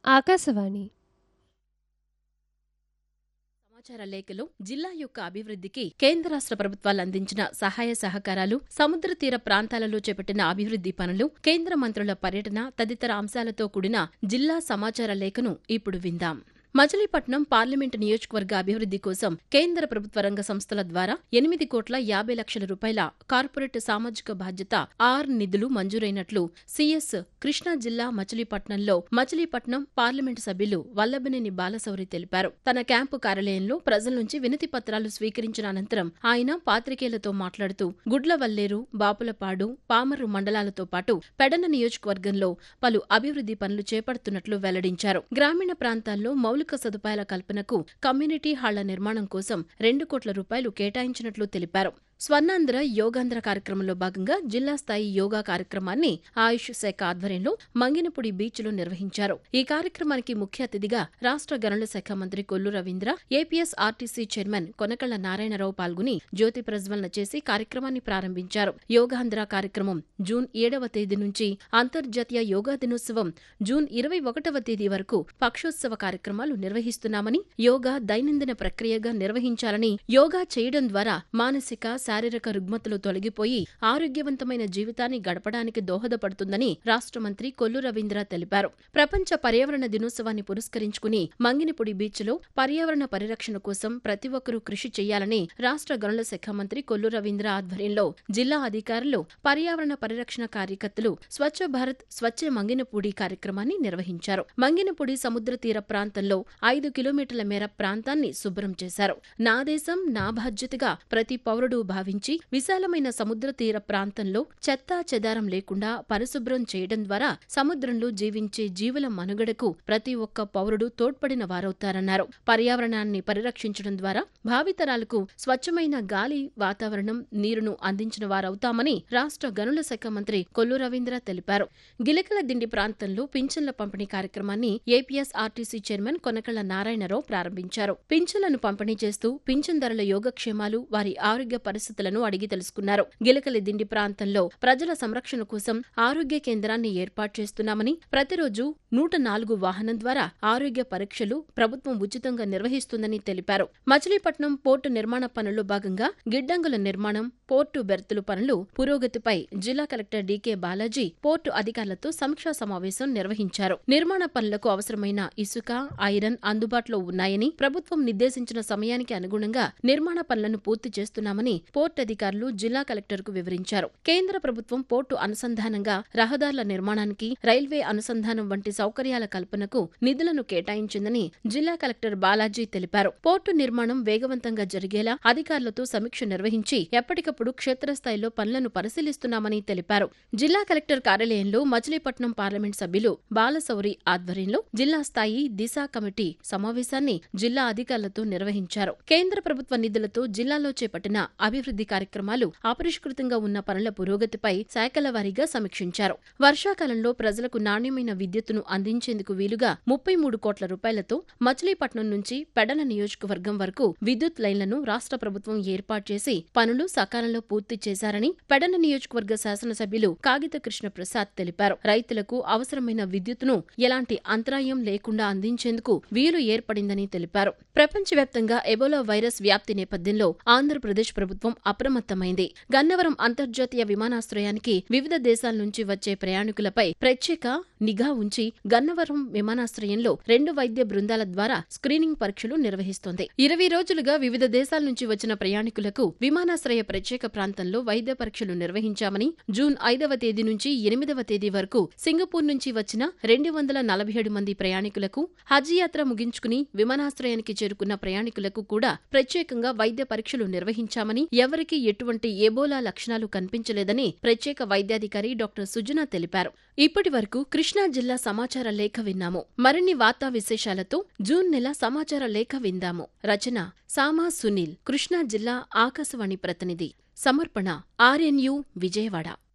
ఆకాశవాణి సమాచార లేఖలో జిల్లా యొక్క అభివృద్ధికి కేంద్ర రాష్ట్ర ప్రభుత్వాలు అందించిన సహాయ సహకారాలు సముద్ర తీర ప్రాంతాలలో చేపట్టిన అభివృద్ధి పనులు కేంద్ర మంత్రుల పర్యటన తదితర అంశాలతో కూడిన జిల్లా సమాచార లేఖను ఇప్పుడు విందాం మచిలీపట్నం పార్లమెంటు నియోజకవర్గ అభివృద్ధి కోసం కేంద్ర ప్రభుత్వ రంగ సంస్థల ద్వారా ఎనిమిది కోట్ల యాభై లక్షల రూపాయల కార్పొరేట్ సామాజిక బాధ్యత ఆర్ నిధులు మంజూరైనట్లు సీఎస్ కృష్ణా జిల్లా మచిలీపట్నంలో మచిలీపట్నం పార్లమెంటు సభ్యులు వల్లభనేని బాలశౌరి తెలిపారు తన క్యాంపు కార్యాలయంలో ప్రజల నుంచి వినతి పత్రాలు స్వీకరించిన అనంతరం ఆయన పాత్రికేయులతో మాట్లాడుతూ గుడ్లవల్లేరు బాపులపాడు పామర్రు మండలాలతో పాటు పెడన నియోజకవర్గంలో పలు అభివృద్ధి పనులు చేపడుతున్నట్లు వెల్లడించారు గ్రామీణ ప్రాంతాల్లో మౌలిక సదుపాయాల కల్పనకు కమ్యూనిటీ హాళ్ల నిర్మాణం కోసం రెండు కోట్ల రూపాయలు కేటాయించినట్లు తెలిపారు స్వర్ణాంధ్ర యోగాంధ్ర కార్యక్రమంలో భాగంగా జిల్లా స్థాయి యోగా కార్యక్రమాన్ని ఆయుష్ శాఖ ఆధ్వర్యంలో మంగినపుడి బీచ్లో నిర్వహించారు ఈ కార్యక్రమానికి ముఖ్య అతిథిగా రాష్ట్ర గనుల శాఖ మంత్రి Kollu Ravindra APS RTC chairman Konakalla Narayanarao పాల్గొని జ్యోతి ప్రజ్వలన చేసి కార్యక్రమాన్ని ప్రారంభించారు యోగాంధ్ర కార్యక్రమం జూన్ ఏడవ తేదీ నుంచి అంతర్జాతీయ యోగా దినోత్సవం జూన్ ఇరవై ఒకటవ తేదీ వరకు పక్షోత్సవ కార్యక్రమాలు నిర్వహిస్తున్నామని యోగా దైనందిన ప్రక్రియగా నిర్వహించాలని యోగా చేయడం ద్వారా మానసిక శారీరక రుగ్మతలు తొలగిపోయి ఆరోగ్యవంతమైన జీవితాన్ని గడపడానికి దోహదపడుతుందని రాష్ట్ర మంత్రి కొల్లు రవీంద్ర తెలిపారు ప్రపంచ పర్యావరణ దినోత్సవాన్ని పురస్కరించుకుని మంగినిపుడి బీచ్లో పర్యావరణ పరిరక్షణ కోసం ప్రతి ఒక్కరూ కృషి చేయాలని రాష్ట్ర గనుల శాఖ మంత్రి కొల్లు రవీంద్ర ఆధ్వర్యంలో జిల్లా అధికారులు పర్యావరణ పరిరక్షణ కార్యకర్తలు స్వచ్ఛ భారత్ స్వచ్ఛ మంగినపూడి కార్యక్రమాన్ని నిర్వహించారు మంగినపూడి సముద్ర తీర ప్రాంతంలో ఐదు కిలోమీటర్ల మేర ప్రాంతాన్ని శుభ్రం చేశారు నా దేశం నా బాధ్యతగా ప్రతి పౌరుడు భావించి విశాలమైన సముద్ర తీర ప్రాంతంలో చెత్తా చెదారం లేకుండా పరిశుభ్రం చేయడం ద్వారా సముద్రంలో జీవించే జీవుల మనుగడకు ప్రతి ఒక్క పౌరుడు తోడ్పడిన వారవుతారన్నారు పర్యావరణాన్ని పరిరక్షించడం ద్వారా భావితరాలకు స్వచ్ఛమైన గాలి వాతావరణం నీరును అందించిన వారవుతామని రాష్ట్ర గనుల శాఖ మంత్రి కొల్లు రవీంద్ర తెలిపారు గిలకల దిండి ప్రాంతంలో పింఛన్ల పంపిణీ కార్యక్రమాన్ని APS RTC chairman Konakalla Narayanarao ప్రారంభించారు పింఛన్లను పంపిణీ చేస్తూ పింఛన్దారుల యోగక్షేమాలు వారి ఆరోగ్య పరిస్థితులను అడిగి తెలుసుకున్నారు గిలకలి దిండి ప్రాంతంలో ప్రజల సంరక్షణ కోసం ఆరోగ్య కేంద్రాన్ని ఏర్పాటు చేస్తున్నామని ప్రతిరోజు నూట నాలుగు వాహనం ద్వారా ఆరోగ్య పరీక్షలు ప్రభుత్వం ఉచితంగా నిర్వహిస్తుందని తెలిపారు మచిలీపట్నం పోర్టు నిర్మాణ పనుల్లో భాగంగా గిడ్డంగుల నిర్మాణం పోర్టు బెర్తులు పనులు పురోగతిపై జిల్లా కలెక్టర్ డీకే బాలాజీ పోర్టు అధికారులతో సమీక్షా సమావేశం నిర్వహించారు నిర్మాణ పనులకు అవసరమైన ఇసుక ఐరన్ అందుబాటులో ఉన్నాయని ప్రభుత్వం నిర్దేశించిన సమయానికి అనుగుణంగా నిర్మాణ పనులను పూర్తి చేస్తున్నామని పోర్టు అధికారులు జిల్లా కలెక్టర్కు వివరించారు కేంద్ర ప్రభుత్వం పోర్టు అనుసంధానంగా రహదారుల నిర్మాణానికి రైల్వే అనుసంధానం వంటి సౌకర్యాల కల్పనకు నిధులను కేటాయించిందని జిల్లా కలెక్టర్ బాలాజీ తెలిపారు పోర్టు నిర్మాణం వేగవంతంగా జరిగేలా అధికారులతో సమీక్ష నిర్వహించి ఎప్పటికప్పుడు క్షేత్రస్థాయిలో పనులను పరిశీలిస్తున్నామని తెలిపారు జిల్లా కలెక్టర్ కార్యాలయంలో మచిలీపట్నం పార్లమెంట్ సభ్యులు బాలశౌరి ఆధ్వర్యంలో జిల్లా స్థాయి దిశ కమిటీ సమావేశాన్ని జిల్లా అధికారులతో నిర్వహించారు కేంద్ర ప్రభుత్వ నిధులతో జిల్లాలో చేపట్టిన అభివృద్ధి కార్యక్రమాలు అపరిష్కృతంగా ఉన్న పనుల పురోగతిపై శాఖల వారీగా సమీక్షించారు వర్షాకాలంలో ప్రజలకు నాణ్యమైన విద్యుత్తును అందించేందుకు వీలుగా ముప్పై మూడు కోట్ల రూపాయలతో మచిలీపట్నం నుంచి పెడల నియోజకవర్గం వరకు విద్యుత్ లైన్లను రాష్ట్ర ప్రభుత్వం ఏర్పాటు చేసి పనులు సకాలంలో పూర్తి చేశారని పెడన నియోజకవర్గ శాసనసభ్యులు కాగిత కృష్ణ ప్రసాద్ తెలిపారు రైతులకు అవసరమైన విద్యుత్తును ఎలాంటి అంతరాయం లేకుండా అందించేందుకు వీలు ఏర్పడిందని తెలిపారు ప్రపంచవ్యాప్తంగా ఎబోలా వైరస్ వ్యాప్తి నేపథ్యంలో ఆంధ్రప్రదేశ్ ప్రభుత్వం అప్రమత్తమైంది గన్నవరం అంతర్జాతీయ విమానాశ్రయానికి వివిధ దేశాల నుంచి వచ్చే ప్రయాణికులపై ప్రత్యేక నిఘా ఉంచి గన్నవరం విమానాశ్రయంలో రెండు వైద్య బృందాల ద్వారా స్క్రీనింగ్ పరీక్షలు నిర్వహిస్తోంది ఇరవై రోజులుగా వివిధ దేశాల నుంచి వచ్చిన ప్రయాణికులకు విమానాశ్రయ ప్రత్యేక ప్రాంతంలో వైద్య పరీక్షలు నిర్వహించామని జూన్ ఐదవ తేదీ నుంచి ఎనిమిదవ తేదీ వరకు సింగపూర్ నుంచి వచ్చిన రెండు వందల నలభై ఏడు మంది ప్రయాణికులకు హజ్ యాత్ర ముగించుకుని విమానాశ్రయానికి చేరుకున్న ప్రయాణికులకు కూడా ప్రత్యేకంగా వైద్య పరీక్షలు నిర్వహించామని ఎవరికీ ఎటువంటి ఎబోలా లక్షణాలు కనిపించలేదని ప్రత్యేక వైద్యాధికారి డాక్టర్ సుజన తెలిపారు ఇప్పటి వరకు కృష్ణా జిల్లా సమాచార లేఖ విన్నాము మరిన్ని వార్తా విశేషాలతో జూన్ నెల సమాచార లేఖ విందాము రచన సామా సునీల్ కృష్ణా జిల్లా ఆకాశవాణి ప్రతినిధి సమర్పణ ఆర్ఎన్యు విజయవాడ